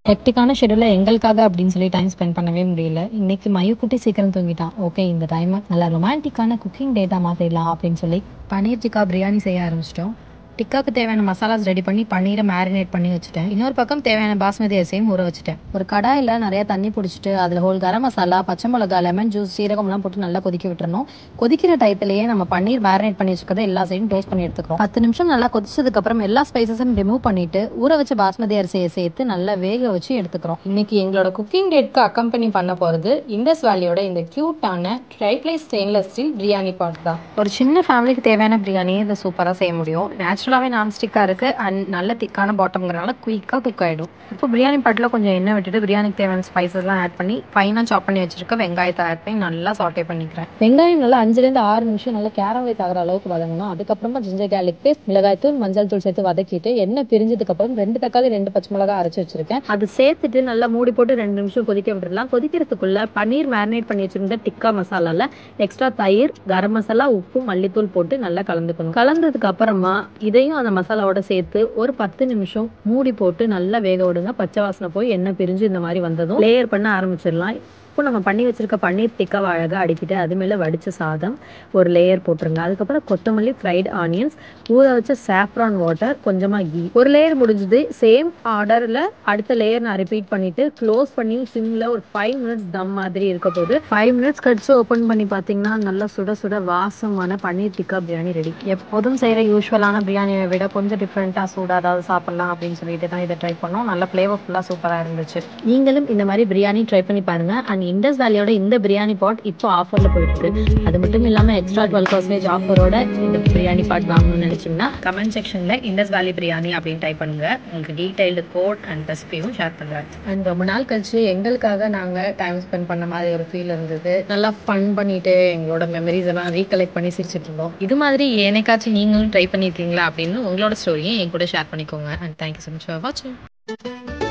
ஹெக்டிக்கான ஷெடியூலில் எங்களுக்காக அப்படின்னு சொல்லி டைம் ஸ்பெண்ட் பண்ணவே முடியல இன்னைக்கு மயுக்குட்டி சீக்கிரம் தூங்கிட்டான் ஓகே இந்த டைமை நல்லா ரொமான்டிக்கான குக்கிங் டேட்டா மாற்றிடலாம் அப்படின்னு சொல்லி பன்னீர் டிக்கா பிரியாணி செய்ய ஆரம்பிச்சிட்டோம் டிக்காக்கு தேவையான மசாலாஸ் ரெடி பண்ணி பன்னீரை மேரினேட் பண்ணி வச்சுட்டேன் இன்னொரு பக்கம் தேவையான பாஸ்மதி அரிசியும் ஊற வச்சுட்டேன் ஒரு கடாயில் நிறைய தண்ணி பிடிச்சிட்டு அதில் ஹோல் கரம் மசாலா பச்சை மிளகா லெமன் ஜூஸ் சீரகம்லாம் போட்டு நல்லா கொதிக்க விட்டுறணும் கொதிக்கிற டயத்துலேயே நம்ம பன்னீர் மேரினேட் பண்ணி வச்சுக்கிறத எல்லா சைடும் டோஸ்ட் பண்ணி எடுத்துக்கிறோம் பத்து நிமிஷம் நல்லா கொதிச்சதுக்கு அப்புறம் எல்லா ஸ்பைசஸும் ரிமூவ் பண்ணிட்டு ஊற வச்ச பாஸ்மதி அரிசியை சேர்த்து நல்லா வேக வச்சு எடுத்துக்கிறோம் இன்னைக்கு எங்களோட குக்கிங் டேட்க்கு அக்கம்பெனி பண்ண போகிறது இண்டஸ் வேலியோட இந்த க்யூட்டான triply stainless steel biryani pot தான் ஒரு சின்ன ஃபேமிலிக்கு தேவையான பிரியாணியை இதை சூப்பராக செய்ய முடியும் நேச்சுரலாகவே நான்ஸ்டிக்காக இருக்குது அண்ட் நல்ல திக்கான பாட்டம்ங்கிறனால குயிக்காக குக் ஆகிடும் இப்போ பிரியாணி பாட்டில் கொஞ்சம் எண்ணெய் விட்டுட்டு பிரியாணிக்கு தேவையான ஸ்பைசஸ்லாம் ஆட் பண்ணி ஃபைனாக சாப் பண்ணி வச்சிருக்க வெங்காயத்தை ஆட் பண்ணி நல்லா சாட்டே பண்ணிக்கிறேன் வெங்காயம் நல்லா அஞ்சுலேருந்து ஆறு நிமிஷம் நல்லா கேரவைட் ஆகிற அளவுக்கு வதங்கணும் அதுக்கப்புறமா ஜிஞ்சர் garlic பேஸ்ட் மிளகாய் தூள் மஞ்சள் தூள் சேர்த்து வதக்கிட்டு எண்ணெய் பிரிஞ்சதுக்கு அப்புறம் ரெண்டு தக்காளி ரெண்டு பச்சை மிளகாய் அரைச்சி வச்சிருக்கேன் அது சேர்த்துட்டு நல்லா மூடி போட்டு ரெண்டு நிமிஷம் கொதிக்க விட்டுடலாம் கொதிக்கிறதுக்குள்ள பன்னீர் மேரினேட் பண்ணி வச்சிருந்த டிக்கா மசாலால எக்ஸ்ட்ரா தயிர் கரம் மசாலா உப்பு மல்லித்தூள் போட்டு நல்லா கலந்துக்கணும் கலந்ததுக்கு அப்புறமா இதையும் அந்த மசாலாவோட சேர்த்து ஒரு பத்து நிமிஷம் மூடி போட்டு நல்லா வேக விடுங்க பச்சை வாசனை போய் எண்ணெய் பிரிஞ்சு இந்த மாதிரி வந்ததும் லேயர் பண்ண ஆரம்பிச்சிடலாம் இப்போ நம்ம பண்ணி வச்சிருக்க பன்னீர் டிக்காவை அழகாக அடிக்கிட்டு அது மேலே வடித்த சாதம் ஒரு லேயர் போட்டுருங்க அதுக்கப்புறம் கொத்தமல்லி ஃப்ரைட் ஆனியன்ஸ் ஊற வச்ச சாஃப்ரான் வாட்டர் கொஞ்சமாக கீ ஒரு லேயர் முடிஞ்சது சேம் ஆர்டரில் அடுத்த லேயர் நான் ரிப்பீட் பண்ணிட்டு க்ளோஸ் பண்ணி சிம்மில் ஒரு ஃபைவ் மினிட்ஸ் தம் மாதிரி இருக்க போது ஃபைவ் மினிட்ஸ் கழிச்சு ஓப்பன் பண்ணி பார்த்தீங்கன்னா நல்லா சுட சுட வாசமான பன்னீர் டிக்கா பிரியாணி ரெடி எப்போதும் செய்கிற யூஸ்வலான பிரியாணியை விட கொஞ்சம் டிஃப்ரெண்ட்டாக சூடாக ஏதாவது சாப்பிட்லாம் அப்படின்னு சொல்லிட்டு தான் இதை ட்ரை பண்ணோம் நல்ல ஃப்ளேவர்ஃபுல்லாக சூப்பராக இருந்துச்சு நீங்களும் இந்த மாதிரி பிரியாணி ட்ரை பண்ணி பாருங்க அண்ட் இண்டஸ் வேலியோட இந்த பிரியாணி பாட் இப்போ ஆஃபரில் போயிட்டு இருக்கு அது மட்டும் இல்லாமல் எக்ஸ்ட்ரா டுவெல் பர்சன்டேஜ் ஆஃபரோட இந்த பிரியாணி பாட் வாங்கணும்னு நினைச்சீங்கன்னா கமெண்ட் செக்ஷனில் இண்டஸ் வேலி பிரியாணி அப்படின்னு டைப் பண்ணுங்க உங்களுக்கு டீடைல்டு கோட் அண்ட் ரெசிபியும் ஷேர் பண்ணுறேன் அண்ட் ரொம்ப நாள் கழிச்சு எங்களுக்காக நாங்கள் டைம் ஸ்பெண்ட் பண்ண மாதிரி ஒரு ஃபீல் இருந்தது நல்லா ஃபன் பண்ணிட்டு எங்களோட மெமரிஸ் எல்லாம் ரீகலெக்ட் பண்ணி சிரிச்சிட்டு இருந்தோம் இது மாதிரி எனக்காச்சும் நீங்களும் ட்ரை பண்ணியிருக்கீங்களா அப்படின்னு உங்களோட ஸ்டோரியை என் கூட ஷேர் பண்ணிக்கோங்க and thank you so much for வாட்சிங்